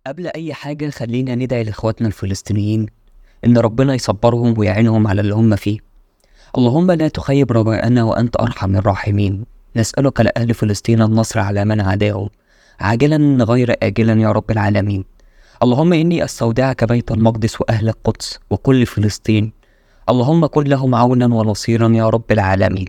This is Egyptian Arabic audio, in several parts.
قبل أي حاجة خلينا ندعي لإخواتنا الفلسطينيين إن ربنا يصبرهم ويعينهم على اللي هم فيه اللهم لا تخيب رجاءنا وأنت أرحم الراحمين نسألك لأهل فلسطين النصر على من عاداهم عاجلا غير آجلا يا رب العالمين اللهم إني أستودعك بيت المقدس وأهل القدس وكل فلسطين اللهم كن لهم عونا ونصيرا يا رب العالمين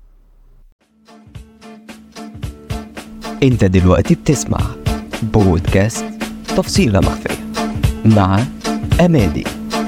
انت دلوقتي بتسمع بودكاست تفصيلة مخفية مع أمادي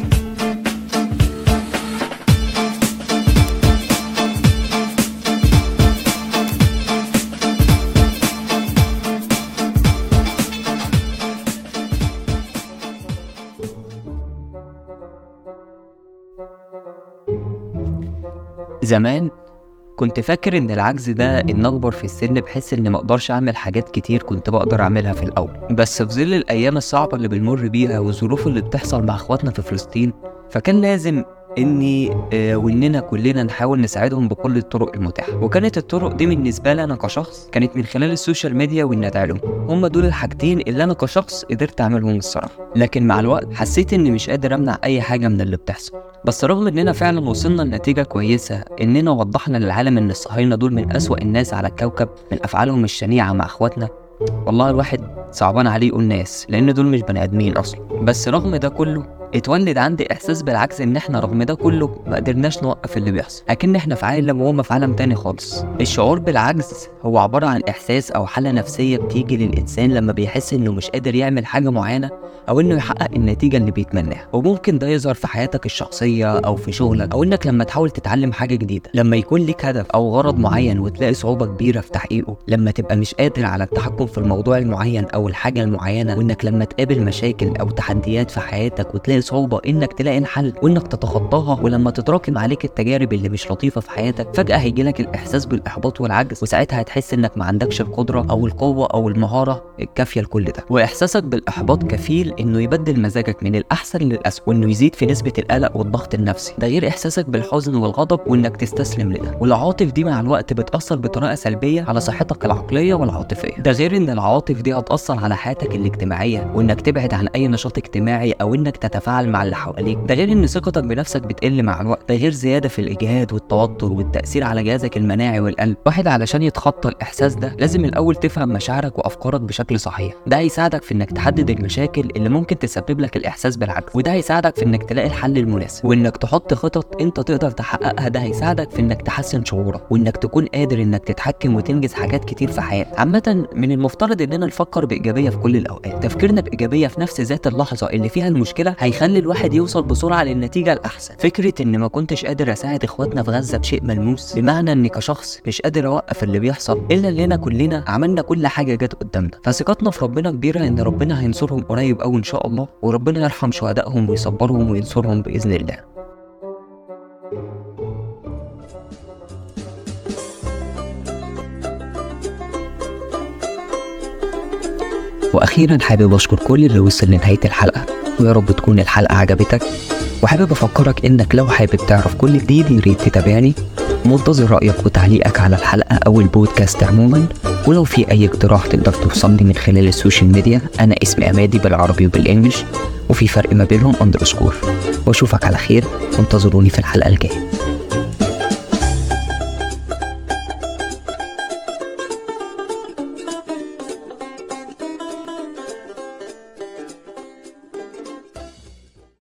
زمان كنت فاكر ان العجز ده ان اكبر في السن بحس ان مقدرش اعمل حاجات كتير كنت بقدر اعملها في الاول بس في ظل الايام الصعبه اللي بنمر بيها والظروف اللي بتحصل مع اخواتنا في فلسطين فكان لازم اني آه، واننا كلنا نحاول نساعدهم بكل الطرق المتاحه وكانت الطرق دي بالنسبه لي انا كشخص كانت من خلال السوشيال ميديا وان ادعي لهم هم دول الحاجتين اللي انا كشخص قدرت اعملهم الصراحه لكن مع الوقت حسيت اني مش قادر امنع اي حاجه من اللي بتحصل بس رغم اننا فعلا وصلنا لنتيجه كويسه اننا وضحنا للعالم ان الصهاينه دول من اسوأ الناس على الكوكب من افعالهم الشنيعه مع اخواتنا والله الواحد صعبان عليه يقول ناس لان دول مش بني ادمين اصلا بس رغم ده كله اتولد عندي احساس بالعكس ان احنا رغم ده كله ما قدرناش نوقف اللي بيحصل اكن احنا في عالم وهم في عالم تاني خالص الشعور بالعجز هو عباره عن احساس او حاله نفسيه بتيجي للانسان لما بيحس انه مش قادر يعمل حاجه معينه او انه يحقق النتيجه اللي بيتمناها وممكن ده يظهر في حياتك الشخصيه او في شغلك او انك لما تحاول تتعلم حاجه جديده لما يكون ليك هدف او غرض معين وتلاقي صعوبه كبيره في تحقيقه لما تبقى مش قادر على التحكم في الموضوع المعين او الحاجه المعينه وانك لما تقابل مشاكل او تحديات في حياتك وتلاقي صعوبه انك تلاقي الحل وانك تتخطاها ولما تتراكم عليك التجارب اللي مش لطيفه في حياتك فجاه هيجيلك الاحساس بالاحباط والعجز وساعتها هتحس انك ما عندكش القدره او القوه او المهاره الكافيه لكل ده واحساسك بالاحباط كفيل انه يبدل مزاجك من الاحسن للاسوء وانه يزيد في نسبه القلق والضغط النفسي ده غير احساسك بالحزن والغضب وانك تستسلم لده والعواطف دي مع الوقت بتاثر بطريقه سلبيه على صحتك العقليه والعاطفيه ده غير ان العواطف دي هتاثر على حياتك الاجتماعيه وانك تبعد عن اي نشاط اجتماعي او انك تتفاعل مع اللي حواليك ده غير ان ثقتك بنفسك بتقل مع الوقت ده غير زياده في الاجهاد والتوتر والتاثير على جهازك المناعي والقلب واحد علشان يتخطى الاحساس ده لازم الاول تفهم مشاعرك وافكارك بشكل صحيح ده هيساعدك في انك تحدد المشاكل اللي ممكن تسبب لك الاحساس بالعجز وده هيساعدك في انك تلاقي الحل المناسب وانك تحط خطط انت تقدر تحققها ده هيساعدك في انك تحسن شعورك وانك تكون قادر انك تتحكم وتنجز حاجات كتير في حياتك عامه من المفترض اننا نفكر بايجابيه في كل الاوقات تفكيرنا بايجابيه في نفس ذات اللحظه اللي فيها المشكله هيخلي الواحد يوصل بسرعه للنتيجه الاحسن فكره ان ما كنتش قادر اساعد اخواتنا في غزه بشيء ملموس بمعنى اني كشخص مش قادر اوقف اللي بيحصل الا اننا كلنا عملنا كل حاجه جت قدامنا فثقتنا في ربنا كبيره ان ربنا هينصرهم قريب قوي ان شاء الله وربنا يرحم شهدائهم ويصبرهم وينصرهم باذن الله واخيرا حابب اشكر كل اللي وصل لنهايه الحلقه ويا رب تكون الحلقه عجبتك وحابب افكرك انك لو حابب تعرف كل جديد يا ريت تتابعني منتظر رايك وتعليقك على الحلقه او البودكاست عموما ولو في اي اقتراح تقدر توصلني من خلال السوشيال ميديا انا اسمي امادي بالعربي وبالانجلش وفي فرق ما بينهم اندرسكور واشوفك على خير وانتظروني في الحلقه الجايه